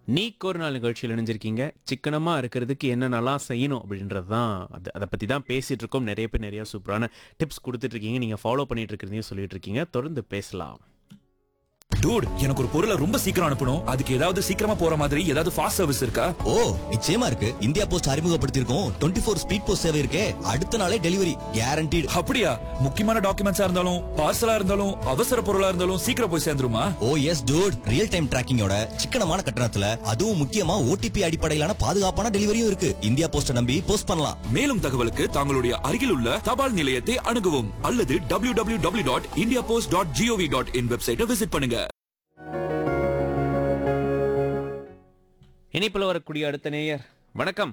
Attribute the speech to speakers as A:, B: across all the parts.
A: நீக்கு ஒரு நாள் நிகழ்ச்சியில் இணைஞ்சிருக்கீங்க சிக்கனமாக இருக்கிறதுக்கு என்னென்னலாம் செய்யணும் அப்படின்றது தான் அது அதை பற்றி தான் பேசிகிட்டு இருக்கோம் நிறைய பேர் நிறைய சூப்பரான டிப்ஸ் கொடுத்துட்டு இருக்கீங்க நீங்கள் ஃபாலோ பண்ணிட்டு இருக்கிறதையும் சொல்லிட்டு இருக்கீங்க தொடர்ந்து பேசலாம்
B: டூட் எனக்கு ஒரு பொருளை ரொம்ப சீக்கிரம் அனுப்பணும் அதுக்கு ஏதாவது சீக்கிரமா போற மாதிரி ஏதாவது ஃபாஸ்ட் சர்வீஸ் இருக்கா
C: ஓ நிச்சயமா இருக்கு இந்தியா போஸ்ட் அறிமுகப்படுத்தியிருக்கோம் டுவெண்ட்டி ஃபோர் ஸ்பீட் போஸ்ட் சேவை இருக்கே அடுத்த நாளே டெலிவரி கேரண்டீடு
B: அப்படியா முக்கியமான டாக்குமெண்ட்ஸா இருந்தாலும் பார்சலா இருந்தாலும் அவசர பொருளா இருந்தாலும் சீக்கிரம் போய் சேர்ந்துருமா
C: oh yes dude real time டிராக்கிங்கோட சிக்கனமான கட்டணத்துல அதுவும் முக்கியமா ஓடிபி அடிப்படையிலான பாதுகாப்பான டெலிவரியும் இருக்கு இந்தியா போஸ்ட நம்பி போஸ்ட் பண்ணலாம்
B: மேலும் தகவலுக்கு தங்களுடைய அருகில் உள்ள தபால் நிலையத்தை அணுகவும் அல்லது W W W dot India post dot GOV dot in வெப்சைட்டை விசிட் பண்ணுங்க
A: இணைப்பில் வரக்கூடிய அடுத்த நேயர் வணக்கம்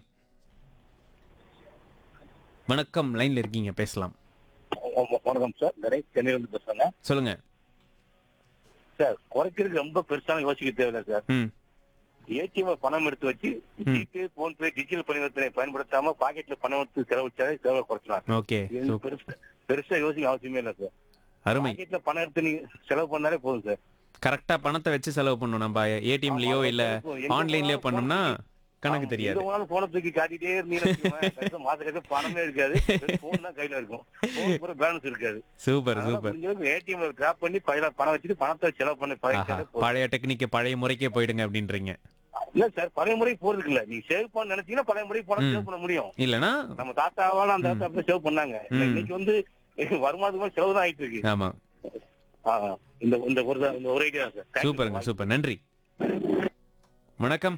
A: வணக்கம் லைன்ல இருக்கீங்க பேசலாம்
D: வணக்கம் சார் கணேஷ் சென்னையிலிருந்து பேசுறேங்க
A: சொல்லுங்க
D: சார் குறைக்கிறதுக்கு ரொம்ப பெருசான யோசிக்க தேவையில்லை சார்
A: ம்
D: ஏடிஎம் பணம் எடுத்து வச்சு ஜிபே போன்பே டிஜிட்டல் பரிவர்த்தனை பயன்படுத்தாம பாக்கெட்ல பணம் எடுத்து செலவழிச்சாலே செலவை குறைச்சலாம்
A: ஓகே
D: இது
A: சூப்பர்
D: பெருசா பெருசா யோசிக்க அவசியமே இல்லை சார்
A: அருமை
D: பாக்கெட்ல பணம் எடுத்து நீங்க செலவு பண்ணாலே போதும் சார்
A: கரெக்டா பணத்தை வச்சு செலவு பண்ணணும் நம்ம ஏடிஎம்லயோ இல்ல
D: எங்க
A: ஆன்லைன்லயோ
D: போனாலும்
A: பண்ணோம்னா கணக்கு
D: ஆமா,
A: தெரியாது
D: எங்க போனாலும் போனை தூக்கி காட்டிட்டே இருந்தீங்கன்னா மாச கடைசியில பணமே இருக்காது போன் தான் கையில இருக்கும் போன் பூரா பேலன்ஸ் இருக்காது
A: சூப்பர் சூப்பர்
D: ஏடிஎம் டிராப் பண்ணி பையில பணம் வச்சுட்டு பணத்தை செலவு பண்ணி
A: ஆஹா
D: பழகிட்டாலே போதும்.
A: பழைய டெக்னிக்கு பழைய முறைக்கே போயிடுங்க அப்படின்றீங்க
D: இல்ல சார் பழைய முறை போறதுக்கு இல்ல நீங்க சேவ் பண்ண நினைச்சீங்கன்னா பழைய முறை பணம் சேவ் பண்ண முடியும்
A: இல்லனா
D: நம்ம தாத்தாவால அந்த தாத்தா அப்படி சேவ் பண்ணாங்க
A: ம்.
D: இன்னைக்கு வந்து வருமானத்துக்கு மேல செலவு தான் ஆயிட்டு இருக்கு
A: ஆமா
D: ஆ, இந்த இந்த ஒரு தான் இந்த ஒரு ஐடியா சார் Thank you.
A: சூப்பருங்க சூப்பர் நன்றி வணக்கம்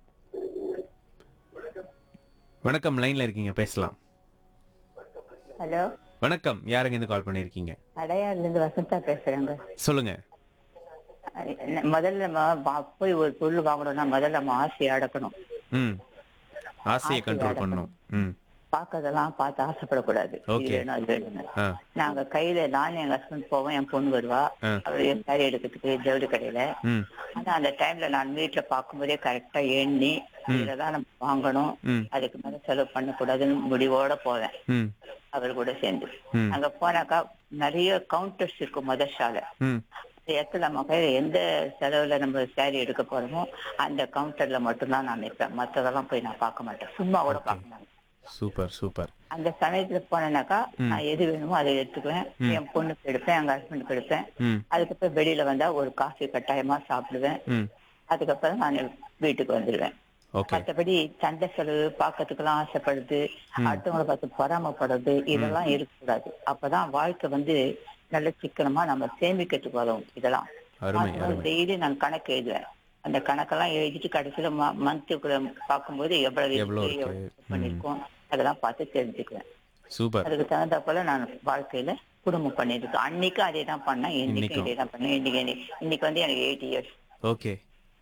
A: வணக்கம் லைன்ல இருக்கீங்க பேசலாம்
E: ஹலோ
A: வணக்கம் யாருங்க இருந்து கால் பண்ணிருக்கீங்க
E: அடையாறுல இருந்து வசந்தா பேசுறேங்க
A: சொல்லுங்க
E: அஹ் என்ன- முதல்ல நம்ம வா- போய் ஒரு பொருள் வாங்கணும்னா முதல்ல நம்ம ஆசையை அடக்கணும்
A: ம் ஆசையை கண்ட்ரோல் பண்ணணும் ம்
E: பார்க்கறதெல்லாம் பார்த்து ஆசைப்படக்கூடாது இது
A: Okay.
E: வேணும் அது வேணும்னு.
A: ஆ
E: நாங்க கையில நானும் எங்க ஹஸ்பண்ட் போவோம் என் பொண்ணு வருவா
A: ஆ.
E: அவரு சாரி எடுக்கிறதுக்கு ஜவுளி கடையில
A: ம்
E: ஆனா அந்த டைம்ல நான் வீட்டுல பார்க்கும்போதே கரெக்டா எண்ணி இதுலதான் நம்ம வாங்கணும்
A: ம்
E: அதுக்கு மேல செலவு பண்ணக்கூடாதுன்னு முடிவோட போவேன்
A: ம்
E: அவர் கூட சேர்ந்து
A: ம்
E: அங்க போனாக்கா நிறைய கவுண்டர்ஸ் இருக்கும் முதல் ஷால
A: ம்
E: இந்த இடத்துல நம்ம கையில எந்த செலவுல நம்ம சாரி எடுக்க போறோமோ அந்த கவுண்டர்ல மட்டும்தான் நான் நிற்பேன் மத்ததெல்லாம் போய் நான் பார்க்க மாட்டேன் சும்மா கூட பார்க்க மாட்டேன்
A: சூப்பர் சூப்பர்
E: அந்த சமயத்துல போனேனாக்கா நான் எது வேணுமோ அதை எடுத்துக்குவேன் என் பொண்ணுக்கு எடுப்பேன் எங்க ஹஸ்பண்டுக்கு எடுப்பேன்
A: ம்
E: அதுக்கப்புறம் வெளியில வந்தா ஒரு காஃபி கட்டாயமா சாப்பிடுவேன்
A: ம்
E: அதுக்கப்புறம் நான் வீட்டுக்கு வந்துடுவேன்
A: ஓகே
E: மற்றபடி சண்டை செலவு பார்க்கறதுக்கெல்லாம் ஆசைப்படுறது அடுத்தவங்களை பார்த்து பொறாமப்படுறது இதெல்லாம் இருக்கக்கூடாது அப்பதான் வாழ்க்கை வந்து நல்ல சிக்கனமா நம்ம சேமிக்கிறதுக்கு வரும் இதெல்லாம்
A: அருமை அருமை
E: டெய்லி நான் கணக்கு எழுதுவேன் அந்த கணக்கெல்லாம் எழுதிட்டு கடைசியில மந்த்துக்குள்ள பார்க்கும்போது எவ்வளவு
A: எவ்வளவு
E: இருக்கு,
A: இருக்கு?
E: எவ்வளவு பண்ணிருக்கோம் அதெல்லாம் பார்த்து தெரிஞ்சுக்குவேன்
A: சூப்பர்
E: அதுக்கு தகுந்த போல நான் வாழ்க்கையில குடும்பம் பண்ணிருக்கேன் அன்னைக்கும் அதே தான் பண்ணேன் இன்னைக்கும்
A: இன்னைக்கும்.
E: இதே தான் பண்ணேன் இன்னைக்கு எனக்கு- இன்னைக்கு வந்து எனக்கு எயிட் இயர்ஸ்
A: ஓகே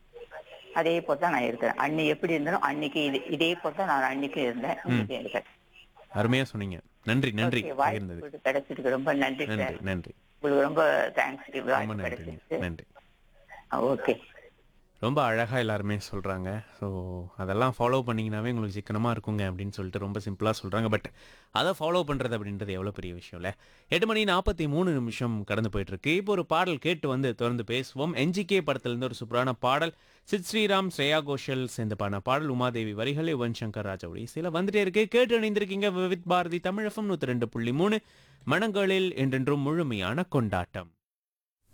E: அதே போல தான் நான் இருக்கிறேன் அன்னை எப்படி இருந்தாலும் அன்னைக்கு இது இதே போல தான் நான் அன்னைக்கு இருந்தேன் இன்னைக்கு இருக்கேன்
A: அருமையா சொன்னீங்க நன்றி நன்றி
E: Okay,
A: பகிர்ந்தது
E: வாய்ப்பு கிடைச்சதுக்கு ரொம்ப நன்றி சார்
A: நன்றி நன்றி
E: உங்களுக்கு ரொம்ப தேங்க்ஸ்
A: ரொம்ப
E: வாய்ப்பு
A: நன்றி
E: கிடைச்சதுக்கு
A: நன்றி
E: ஓகே
A: ரொம்ப அழகாக எல்லாருமே சொல்கிறாங்க ஸோ அதெல்லாம் ஃபாலோ பண்ணிங்கனாவே உங்களுக்கு சிக்கனமாக இருக்குங்க அப்படின்னு சொல்லிட்டு ரொம்ப சிம்பிளாக சொல்கிறாங்க பட் அதை ஃபாலோ பண்ணுறது அப்படின்றது எவ்வளோ பெரிய விஷயம் இல்லை எட்டு மணி நாற்பத்தி மூணு நிமிஷம் கடந்து போயிட்டுருக்கு இப்போ ஒரு பாடல் கேட்டு வந்து தொடர்ந்து பேசுவோம் என்ஜிகே படத்துலேருந்து ஒரு சூப்பரான பாடல் சித் ஸ்ரீராம் ஸ்ரேயா கோஷல் சேர்ந்து பாடின பாடல் உமாதேவி வரிகள் யுவன் சங்கர் ராஜாவுடைய சில வந்துட்டே இருக்கு கேட்டு அணிந்திருக்கீங்க வித் பாரதி தமிழகம் நூற்றி ரெண்டு புள்ளி மூணு மனங்களில் என்றென்றும் முழுமையான கொண்டாட்டம்